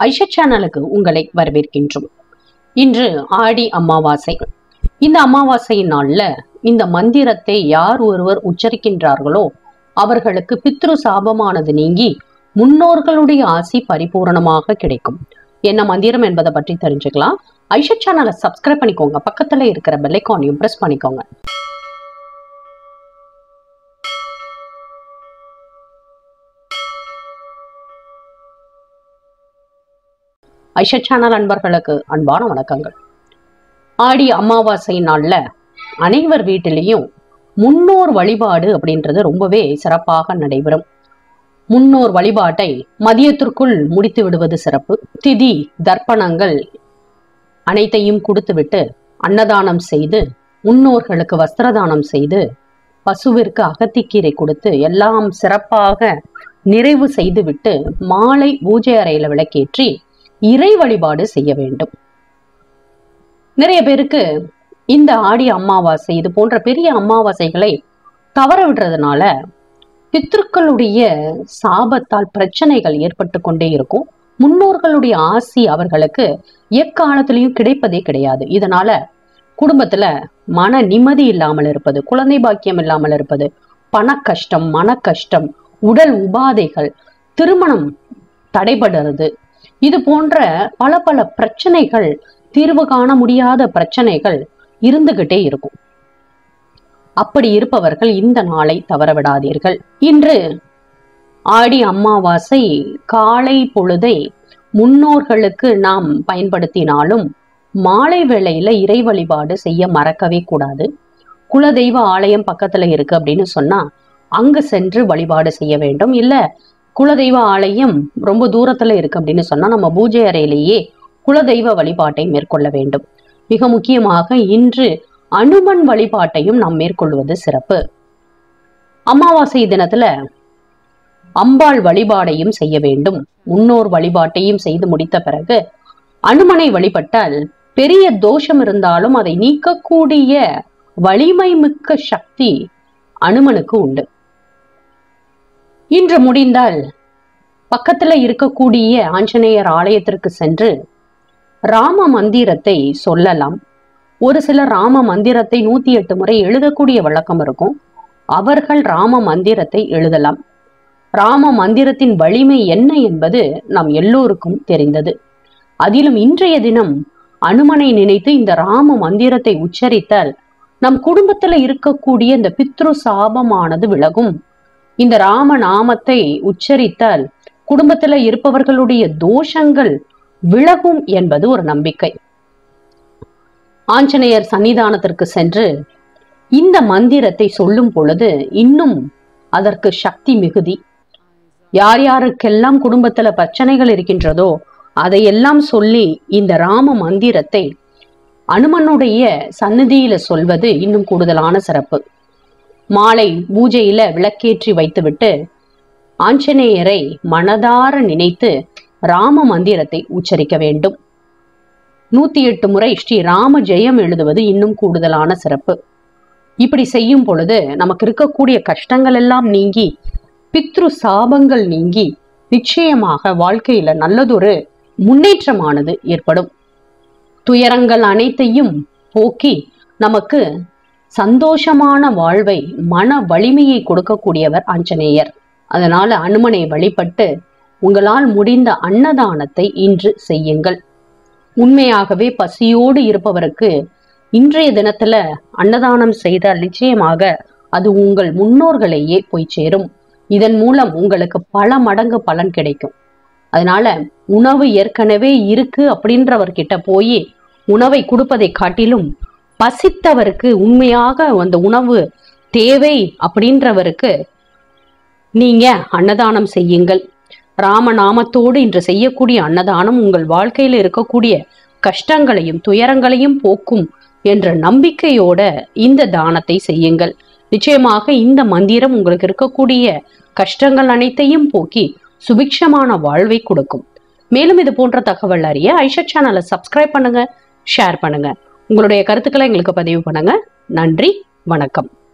ஐஷா சேனலுக்கு உங்களை வரவேற்கின்றோம் இன்று ஆடி அமாவாசை இந்த அமாவாசை நாள்ல இந்த மந்திரத்தை யார் ஒருவர் உச்சரிக்கின்றார்களோ அவர்களுக்கு பித்ரு சாபமானது நீங்கி முன்னோர்களுடைய ஆசி பரிபூரணமாக கிடைக்கும் என்ன மந்திரம் என்பதை பற்றி தெரிஞ்சுக்கலாம் ஐஷா சேனலை சப்ஸ்கிரைப் பண்ணிக்கோங்க பக்கத்துல இருக்கிற பெல்லைக்கானையும் பிரஸ் பண்ணிக்கோங்க ஐஷா சேனல் அன்பர்களுக்கு அன்பான வணக்கங்கள் ஆடி அமாவாசை நாள்ல அனைவர் வீட்டிலையும் முன்னோர் வழிபாடு அப்படின்றது ரொம்பவே சிறப்பாக நடைபெறும் முன்னோர் வழிபாட்டை மதியத்திற்குள் முடித்து விடுவது சிறப்பு திதி தர்ப்பணங்கள் அனைத்தையும் கொடுத்துவிட்டு அன்னதானம் செய்து முன்னோர்களுக்கு வஸ்திரதானம் செய்து பசுவிற்கு அகத்திக்கீரை கொடுத்து எல்லாம் சிறப்பாக நிறைவு செய்துவிட்டு மாலை பூஜை அறையில விளக்கேற்றி இறை வழிபாடு செய்ய வேண்டும் நிறைய பேருக்கு இந்த ஆடி அமாவாசை இது போன்ற பெரிய அமாவாசைகளை தவற விடுறதுனால பித்ருக்களுடைய சாபத்தால் பிரச்சனைகள் ஏற்பட்டு கொண்டே இருக்கும் முன்னோர்களுடைய ஆசி அவர்களுக்கு எக்காலத்திலையும் கிடைப்பதே கிடையாது இதனால குடும்பத்துல மன நிம்மதி இல்லாமல் இருப்பது குழந்தை பாக்கியம் இல்லாமல் இருப்பது பண கஷ்டம் மன கஷ்டம் உடல் உபாதைகள் திருமணம் தடைபடுறது இது போன்ற பல பல பிரச்சனைகள் தீர்வு காண முடியாத பிரச்சனைகள் இருந்துகிட்டே இருக்கும் அப்படி இருப்பவர்கள் இந்த நாளை தவற விடாதீர்கள் இன்று ஆடி அமாவாசை காலை பொழுதை முன்னோர்களுக்கு நாம் பயன்படுத்தினாலும் மாலை வேளையில இறை வழிபாடு செய்ய மறக்கவே கூடாது குலதெய்வ ஆலயம் பக்கத்துல இருக்கு அப்படின்னு சொன்னா அங்கு சென்று வழிபாடு செய்ய வேண்டும் இல்ல குலதெய்வ ஆலயம் ரொம்ப தூரத்துல இருக்கு அப்படின்னு சொன்னா நம்ம பூஜை அறையிலேயே குலதெய்வ வழிபாட்டை மேற்கொள்ள வேண்டும் மிக முக்கியமாக இன்று அனுமன் வழிபாட்டையும் நாம் மேற்கொள்வது சிறப்பு அமாவாசை தினத்துல அம்பாள் வழிபாடையும் செய்ய வேண்டும் முன்னோர் வழிபாட்டையும் செய்து முடித்த பிறகு அனுமனை வழிபட்டால் பெரிய தோஷம் இருந்தாலும் அதை நீக்கக்கூடிய வலிமை மிக்க சக்தி அனுமனுக்கு உண்டு இன்று முடிந்தால் பக்கத்துல இருக்கக்கூடிய ஆஞ்சநேயர் ஆலயத்திற்கு சென்று ராம மந்திரத்தை சொல்லலாம் ஒரு சிலர் ராம மந்திரத்தை நூத்தி எட்டு முறை எழுதக்கூடிய வழக்கம் இருக்கும் அவர்கள் ராம மந்திரத்தை எழுதலாம் ராம மந்திரத்தின் வலிமை என்ன என்பது நாம் எல்லோருக்கும் தெரிந்தது அதிலும் இன்றைய தினம் அனுமனை நினைத்து இந்த ராம மந்திரத்தை உச்சரித்தால் நம் குடும்பத்துல இருக்கக்கூடிய இந்த பித்ரு சாபமானது விலகும் இந்த ராம நாமத்தை உச்சரித்தால் குடும்பத்துல இருப்பவர்களுடைய தோஷங்கள் விலகும் என்பது ஒரு நம்பிக்கை ஆஞ்சநேயர் சன்னிதானத்திற்கு சென்று இந்த மந்திரத்தை சொல்லும் பொழுது இன்னும் அதற்கு சக்தி மிகுதி யார் யாருக்கெல்லாம் குடும்பத்துல பிரச்சனைகள் இருக்கின்றதோ அதையெல்லாம் சொல்லி இந்த ராம மந்திரத்தை அனுமனுடைய சந்நிதியில சொல்வது இன்னும் கூடுதலான சிறப்பு மாலை பூஜையில விளக்கேற்றி வைத்துவிட்டு ஆஞ்சநேயரை மனதார நினைத்து ராம மந்திரத்தை உச்சரிக்க வேண்டும் நூத்தி எட்டு முறை ஸ்ரீ ராம ஜெயம் எழுதுவது இன்னும் கூடுதலான சிறப்பு இப்படி செய்யும் பொழுது நமக்கு இருக்கக்கூடிய கஷ்டங்கள் எல்லாம் நீங்கி பித்ரு சாபங்கள் நீங்கி நிச்சயமாக வாழ்க்கையில நல்லதொரு முன்னேற்றமானது ஏற்படும் துயரங்கள் அனைத்தையும் போக்கி நமக்கு சந்தோஷமான வாழ்வை மன வலிமையை கொடுக்கக்கூடியவர் ஆஞ்சநேயர் அதனால அனுமனை வழிபட்டு உங்களால் முடிந்த அன்னதானத்தை இன்று செய்யுங்கள் உண்மையாகவே பசியோடு இருப்பவருக்கு இன்றைய தினத்துல அன்னதானம் செய்தால் நிச்சயமாக அது உங்கள் முன்னோர்களையே போய் சேரும் இதன் மூலம் உங்களுக்கு பல மடங்கு பலன் கிடைக்கும் அதனால உணவு ஏற்கனவே இருக்கு அப்படின்றவர்கிட்ட போய் உணவை கொடுப்பதை காட்டிலும் பசித்தவருக்கு உண்மையாக அந்த உணவு தேவை அப்படின்றவருக்கு நீங்க அன்னதானம் செய்யுங்கள் ராமநாமத்தோடு இன்று செய்யக்கூடிய அன்னதானம் உங்கள் வாழ்க்கையில் இருக்கக்கூடிய கஷ்டங்களையும் துயரங்களையும் போக்கும் என்ற நம்பிக்கையோட இந்த தானத்தை செய்யுங்கள் நிச்சயமாக இந்த மந்திரம் உங்களுக்கு இருக்கக்கூடிய கஷ்டங்கள் அனைத்தையும் போக்கி சுபிக்ஷமான வாழ்வை கொடுக்கும் மேலும் இது போன்ற தகவல் அறிய ஐஷா சேனலை சப்ஸ்கிரைப் பண்ணுங்க ஷேர் பண்ணுங்க உங்களுடைய கருத்துக்களை எங்களுக்கு பதிவு பண்ணுங்க நன்றி வணக்கம்